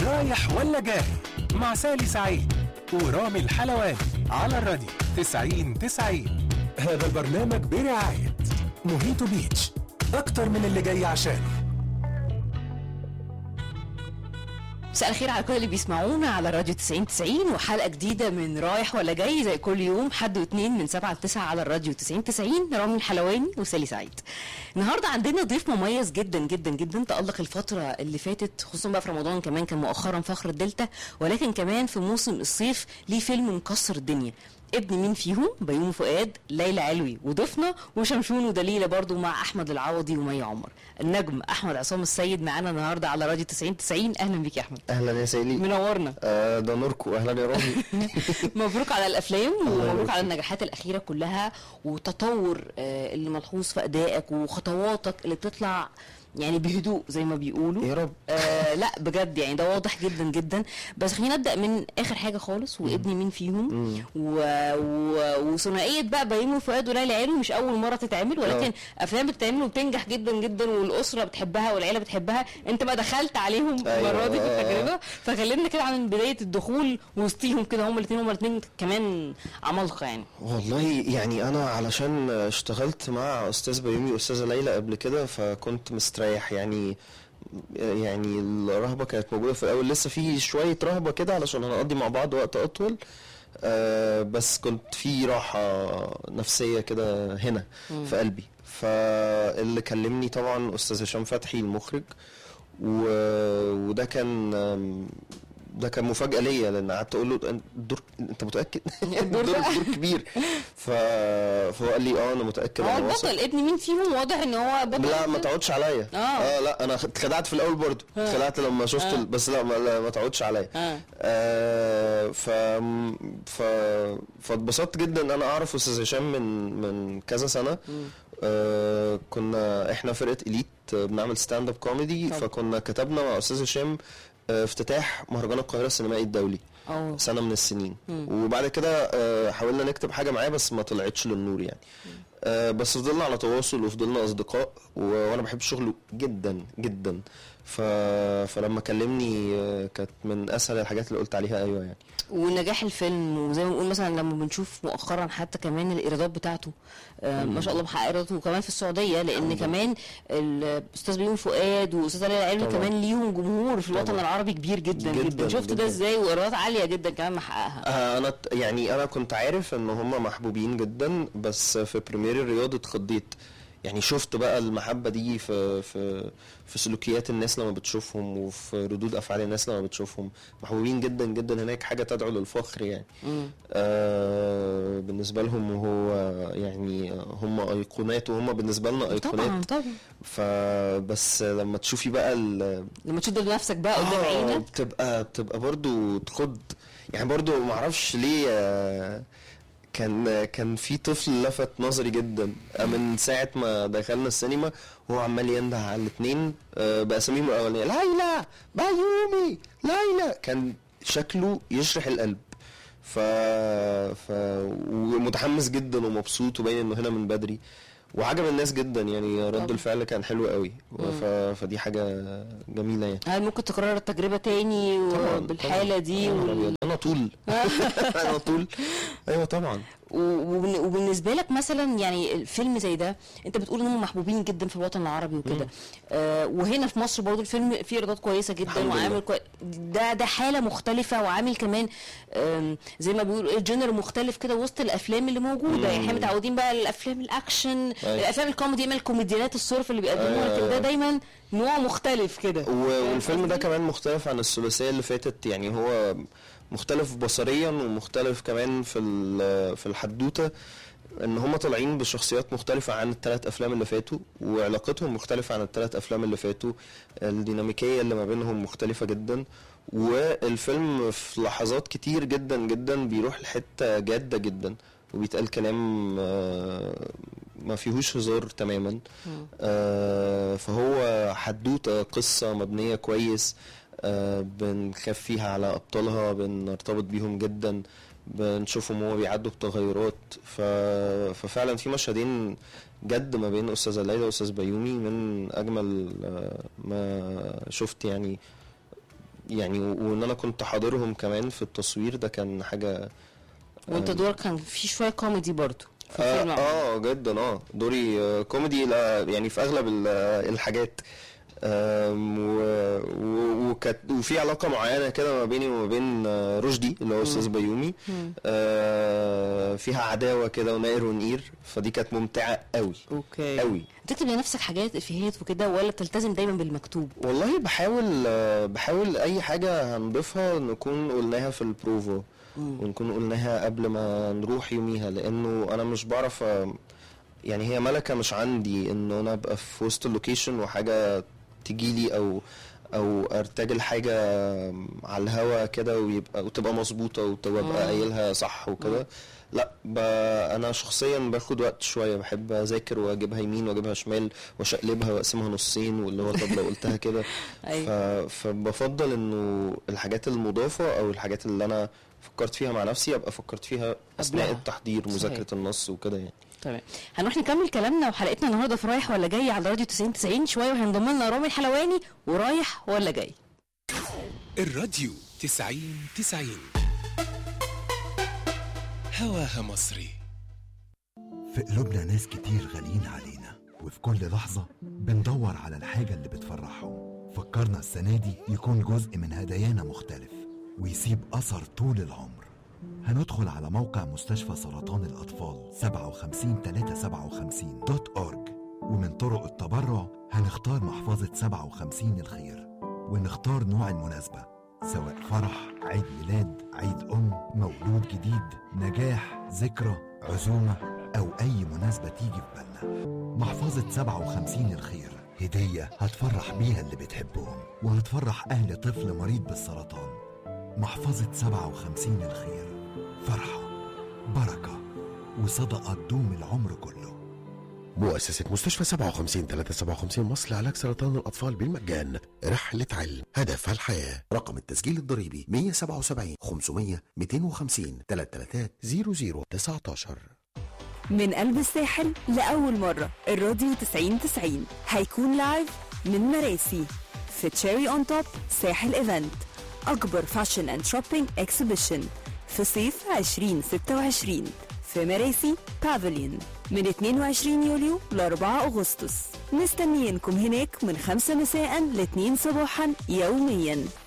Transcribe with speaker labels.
Speaker 1: رايح ولا جاي مع سالي سعيد ورامي الحلواني على الراديو 90 90 هذا البرنامج برعاية موهيتو بيتش أكتر من اللي جاي عشانه
Speaker 2: مساء الخير على كل اللي بيسمعونا على راديو 90 90 وحلقه جديده من رايح ولا جاي زي كل يوم حد واثنين من 7 ل 9 على الراديو 90 90 رامي الحلواني وسالي سعيد. النهارده عندنا ضيف مميز جدا جدا جدا تألق الفتره اللي فاتت خصوصا بقى في رمضان كمان كان مؤخرا فخر الدلتا ولكن كمان في موسم الصيف ليه فيلم مكسر الدنيا ابن مين فيهم بيومي فؤاد ليلى علوي وضيفنا وشمشون ودليله برضو مع احمد العوضي ومي عمر النجم احمد عصام السيد معانا النهارده على راديو 90 90 اهلا بيك يا احمد
Speaker 3: اهلا يا سيلي
Speaker 2: منورنا
Speaker 3: آه ده نوركو اهلا يا رامي
Speaker 2: مبروك على الافلام ومبروك
Speaker 3: يبارك
Speaker 2: على
Speaker 3: فيك.
Speaker 2: النجاحات الاخيره كلها وتطور آه، اللي ملحوظ في ادائك وخطواتك اللي بتطلع يعني بهدوء زي ما بيقولوا
Speaker 3: يا رب
Speaker 2: آه لا بجد يعني ده واضح جدا جدا بس خلينا نبدا من اخر حاجه خالص وابني مين فيهم و... و... وثنائيه بقى بيومي فؤاد وليلى علوي مش اول مره تتعمل ولكن
Speaker 3: آه.
Speaker 2: افلام بتتعمل وبتنجح جدا جدا والاسره بتحبها والعيله بتحبها انت بقى دخلت عليهم
Speaker 3: أيوة،
Speaker 2: المره دي في
Speaker 3: آه.
Speaker 2: التجربه فكلمنا كده عن بدايه الدخول وسطيهم كده هما الاثنين هما الاثنين كمان عمالقه يعني
Speaker 3: والله يعني انا علشان اشتغلت مع استاذ بيومي واستاذه ليلى قبل كده فكنت مستريح يعني يعني الرهبه كانت موجوده في الاول لسه في شويه رهبه كده علشان هنقضي مع بعض وقت اطول آه بس كنت في راحه نفسيه كده هنا في قلبي فاللي كلمني طبعا استاذ هشام فتحي المخرج و... وده كان آم، ده كان مفاجأة ليا لأن قعدت أقول له "أنت الدور أنت متأكد؟
Speaker 2: الدور
Speaker 3: الدور
Speaker 2: ده؟
Speaker 3: الدور كبير ف... فهو قال لي أه أنا متأكد
Speaker 2: هو
Speaker 3: أنا واثق
Speaker 2: البطل ابن مين فيهم واضح ان هو بطل
Speaker 3: لا ما تعودش عليا
Speaker 2: آه.
Speaker 3: اه لا انا اتخدعت في الاول برضو
Speaker 2: آه.
Speaker 3: اتخدعت لما شفت
Speaker 2: آه.
Speaker 3: ال... بس لا ما, لا ما تعودش عليا
Speaker 2: آه.
Speaker 3: آه ف ف فاتبسطت جدا ان انا اعرف استاذ هشام من من كذا سنه آه كنا احنا فرقه اليت آه، بنعمل ستاند اب كوميدي
Speaker 2: طب.
Speaker 3: فكنا كتبنا مع استاذ هشام آه، افتتاح مهرجان القاهره السينمائي الدولي
Speaker 2: اه
Speaker 3: سنه من السنين وبعد كده آه، حاولنا نكتب حاجه معاه بس ما طلعتش للنور يعني آه، بس فضلنا على تواصل وفضلنا اصدقاء و- وانا بحب شغله جدا جدا ف... فلما كلمني آه، كانت من اسهل الحاجات اللي قلت عليها ايوه يعني
Speaker 2: ونجاح الفيلم وزي ما بنقول مثلا لما بنشوف مؤخرا حتى كمان الايرادات بتاعته آه ما شاء الله محقق ايراداته وكمان في السعوديه لان كمان الاستاذ بيومي فؤاد واستاذ ليلى علوي
Speaker 3: طبعا.
Speaker 2: كمان ليهم جمهور في الوطن
Speaker 3: طبعا.
Speaker 2: العربي كبير جدا جدا,
Speaker 3: جداً،
Speaker 2: شفت ده
Speaker 3: جداً.
Speaker 2: ازاي وايرادات عاليه جدا كمان محققها
Speaker 3: آه، انا ت- يعني انا كنت عارف ان هم محبوبين جدا بس في بريمير الرياض اتخضيت يعني شفت بقى المحبه دي في في في سلوكيات الناس لما بتشوفهم وفي ردود افعال الناس لما بتشوفهم محبوبين جدا جدا هناك حاجه تدعو للفخر يعني آه بالنسبه لهم وهو يعني هم ايقونات وهم بالنسبه لنا
Speaker 2: طبعا
Speaker 3: ايقونات
Speaker 2: طبعا
Speaker 3: فبس لما تشوفي بقى ال-
Speaker 2: لما تشوف ده بنفسك بقى قدام
Speaker 3: آه،
Speaker 2: عينك
Speaker 3: بتبقى بتبقى برضو تخض يعني برضو معرفش ليه آه، كان كان في طفل لفت نظري جدا آه، من ساعة ما دخلنا السينما هو عمال ينده على الاتنين آه، بأساميهم الأولانية ليلى بيومي ليلى كان شكله يشرح القلب ف... ف... ومتحمس جدا ومبسوط وباين انه هنا من بدري وعجب الناس جدا يعني رد
Speaker 2: طبعا.
Speaker 3: الفعل كان حلو قوي ف... فدي حاجة جميلة يعني
Speaker 2: هل ممكن تكرر التجربه تاني
Speaker 3: طبعاً،
Speaker 2: بالحاله
Speaker 3: طبعاً.
Speaker 2: دي
Speaker 3: يا نهار
Speaker 2: وال...
Speaker 3: أبيض، انا طول انا طول ايوه طبعا
Speaker 2: و- وبن- وبالنسبه لك مثلا يعني الفيلم زي ده انت بتقول انهم محبوبين جدا في الوطن العربي وكده آه وهنا في مصر برضو الفيلم فيه ايرادات كويسه جدا
Speaker 3: الحمد
Speaker 2: وعامل
Speaker 3: لله.
Speaker 2: كوي... ده ده حاله مختلفه وعامل كمان آم، زي ما بيقولوا ايه جنر مختلف كده وسط الافلام اللي موجوده يعني احنا متعودين بقى الافلام الاكشن الافلام الكوميدي اما الكوميديانات الصرف اللي بيقدموها
Speaker 3: أيوة.
Speaker 2: لكن ده دايما نوع مختلف كده
Speaker 3: و- والفيلم ده
Speaker 2: قصدي؟
Speaker 3: كمان مختلف عن الثلاثيه اللي فاتت يعني هو مختلف بصريا ومختلف كمان في ال- في الحدوته ان هم طالعين بشخصيات مختلفة عن الثلاث افلام اللي فاتوا وعلاقتهم مختلفة عن الثلاث افلام اللي فاتوا الديناميكية اللي ما بينهم مختلفة جدا والفيلم في لحظات كتير جدا جدا بيروح لحتة جادة جدا وبيتقال كلام آه، ما فيهوش هزار تماما آه، فهو حدوتة قصة مبنية كويس آه، بنخاف فيها على أبطالها بنرتبط بيهم جدا بنشوفهم هما بيعدوا بتغيرات ف... ففعلا في مشهدين جد ما بين أستاذة ليلى وأستاذ بيومي من أجمل آه، ما شفت يعني يعني و- وان انا كنت حاضرهم كمان في التصوير ده كان حاجه
Speaker 2: وانت دورك كان في شويه كوميدي برضو في
Speaker 3: اه,
Speaker 2: الفيلم
Speaker 3: آه جدا اه دوري آه كوميدي لا يعني في اغلب ال- آه، الحاجات آم، و- و- وكانت وفي علاقه معينه كده ما بيني وما بين آه، رشدي اللي هو استاذ بيومي آه، فيها عداوه كده ونائر ونقير فدي كانت ممتعه قوي
Speaker 2: اوكي
Speaker 3: قوي
Speaker 2: بتكتب لنفسك حاجات افيهات وكده ولا بتلتزم دايما بالمكتوب
Speaker 3: والله بحاول آه، بحاول اي حاجه هنضيفها نكون قلناها في البروفا ونكون قلناها قبل ما نروح يوميها لانه انا مش بعرف آه، يعني هي ملكه مش عندي ان انا ابقى في وسط اللوكيشن وحاجه تجيلي او او ارتجل حاجه على الهوا كده ويبقى وتبقى مظبوطه وتبقى قايلها صح وكده لا ب... انا شخصيا باخد وقت شويه بحب اذاكر واجيبها يمين واجيبها شمال واشقلبها واقسمها نصين واللي هو طب لو قلتها كده ف...
Speaker 2: أيوة.
Speaker 3: فبفضل انه الحاجات المضافه او الحاجات اللي انا فكرت فيها مع نفسي ابقى فكرت فيها اثناء
Speaker 2: قبلها.
Speaker 3: التحضير
Speaker 2: صحيح.
Speaker 3: مذاكره النص وكده يعني
Speaker 2: تمام هنروح نكمل كلامنا وحلقتنا النهارده في رايح ولا جاي على راديو 90 90 شويه وهينضم لنا رامي الحلواني ورايح ولا جاي
Speaker 1: الراديو 90 90 هواها مصري
Speaker 4: في قلوبنا ناس كتير غاليين علينا وفي كل لحظة بندور على الحاجة اللي بتفرحهم فكرنا السنة دي يكون جزء من هدايانا مختلف ويسيب أثر طول العمر هندخل على موقع مستشفى سرطان الأطفال 57 357 دوت أورج ومن طرق التبرع هنختار محفظة 57 الخير ونختار نوع المناسبة سواء فرح عيد ميلاد عيد أم مولود جديد نجاح ذكرى عزومة أو أي مناسبة تيجي في بالنا محفظة 57 الخير هدية هتفرح بيها اللي بتحبهم وهتفرح أهل طفل مريض بالسرطان محفظة 57 الخير فرحة بركة وصدقة تدوم العمر كله
Speaker 5: مؤسسة مستشفى 57 357 مصر لعلاج سرطان الأطفال بالمجان رحلة علم هدفها الحياة رقم التسجيل الضريبي 177 500 250 333 0019
Speaker 6: من قلب الساحل لأول مرة الراديو 90 90 هيكون لايف من مراسي في تشيري اون توب ساحل ايفنت أكبر فاشن اند شوبينج اكسبيشن في صيف 2026 في مراسي بافليون من 22 يوليو ل 4 أغسطس مستنيينكم هناك من 5 مساء ل 2 صباحا يوميا